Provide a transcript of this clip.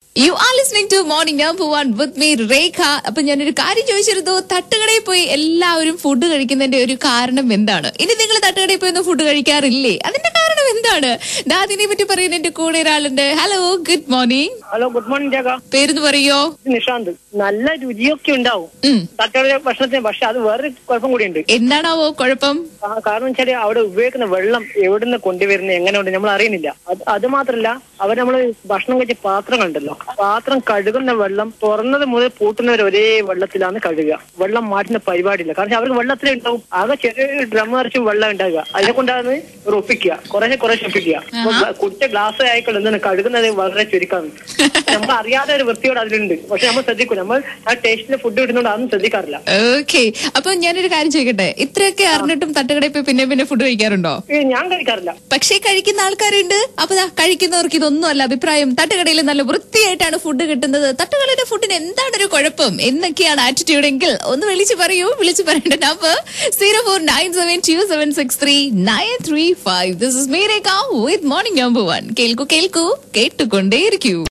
U are listening to morning number one with me Rekha അപ്പൊ ഞാനൊരു കാര്യം ചോദിച്ചിരുന്നു തട്ടുകടയിൽ പോയി എല്ലാവരും ഫുഡ് കഴിക്കുന്നതിന്റെ ഒരു കാരണം എന്താണ് ഇനി നിങ്ങൾ തട്ടുകടയിൽ പോയി ഒന്നും ഫുഡ് കഴിക്കാറില്ലേ അതിന്റെ കാരണം എന്താണ് ദാ അതിനെ പറ്റി പറയുന്ന എന്റെ കൂടെ ഒരാളുണ്ട് hello good morning hello good morning ജാഗ പേരെന്ന് പറയോ ഇത് നിഷാന്ത് നല്ല രുചിയൊക്കെ ഉണ്ടാവും ഉം. തട്ടുകട ഭക്ഷണത്തിന് പക്ഷെ അത് വേറൊരു കുഴപ്പം കൂടിയുണ്ട് എന്താണാവോ കുഴപ്പം ആ, കാരണം വെച്ചാല് അവിടെ ഉപയോഗിക്കുന്ന വെള്ളം എവിടുന്ന് കൊണ്ടുവരുന്നത് എങ്ങനെ ഉണ്ട് നമ്മൾ അറിയുന്നില്ല അത് അത് മാത്രല്ല അവർ നമ്മൾ ഭക്ഷണം കഴിച്ച പാത്രങ്ങളുണ്ടല്ലോ പാത്രം കഴുകുന്ന വെള്ളം തുറന്നത് മുതൽ പൂട്ടുന്നവർ ഒരേ വെള്ളത്തിലാണ് കഴുകുക വെള്ളം മാറ്റുന്ന പരിപാടിയില്ല കാരണം അവർക്ക് വെള്ളത്തിലേ ഉണ്ടാവും ആകെ ചെറിയൊരു ഡ്രം നിറച്ചും വെള്ളം ഉണ്ടാകുക അതിനെ കൊണ്ടാണ് ഇവർ ഒപ്പിക്കുക കുറേശ്ശെ കുറേശ്ശെ ഒപ്പിക്കുക അപ്പൊ ഗ്ലാ- കുടിച്ച ഗ്ലാസ് ആയിക്കൊണ്ട് എന്താണ് കഴുകുന്നത് വളരെ ചുരുക്കമാണ് നമ്മൾ അറിയാതെ ഒരു വൃത്തിയോട് അതിലുണ്ട് പക്ഷെ നമ്മൾ ശ്രദ്ധിക്കും നമ്മൾ ആ ടേസ്റ്റിലെ ഫുഡ് കിട്ടുന്നതുകൊണ്ട് അതൊന്നും ശ്രദ്ധിക്കാറില്ല ഓക്കെ അപ്പൊ ഞാനൊരു കാര്യം ചോദിക്കട്ടെ ഇത്രയൊക്കെ അറിഞ്ഞിട്ടും തട്ടുകടയിൽ പോയി പിന്നെ പിന്നെ ഫുഡ് കഴിക്കാറുണ്ടോ ഏ, ഞാൻ കഴിക്കാറില്ല പക്ഷേ കഴിക്കുന്ന ആൾക്കാരുണ്ട് അപ്പൊ ദാ കഴിക്കുന്നവർക്ക് ഇതൊന്നും അല്ല അഭിപ്രായം തട്ടുകടയിൽ നല്ല വൃത്തിയായിട്ടാണ് ഫുഡ് കിട്ടുന്നത് തട്ടുകടയിലെ ഫുഡിന് എന്താണ് ഒരു കുഴപ്പം എന്നൊക്കെയാണ് ആറ്റിറ്റ്യൂഡ് എങ്കിൽ ഒന്ന് വിളിച്ചു പറയൂ വിളിച്ചു പറയേണ്ട number zero four nine seven two seven six three nine three five this is മീരേക്ക വിത്ത് മോർണിംഗ് നമ്പർ വൺ കേൾക്കൂ കേൾക്കൂ കേട്ടുകൊണ്ടേയിരിക്കൂ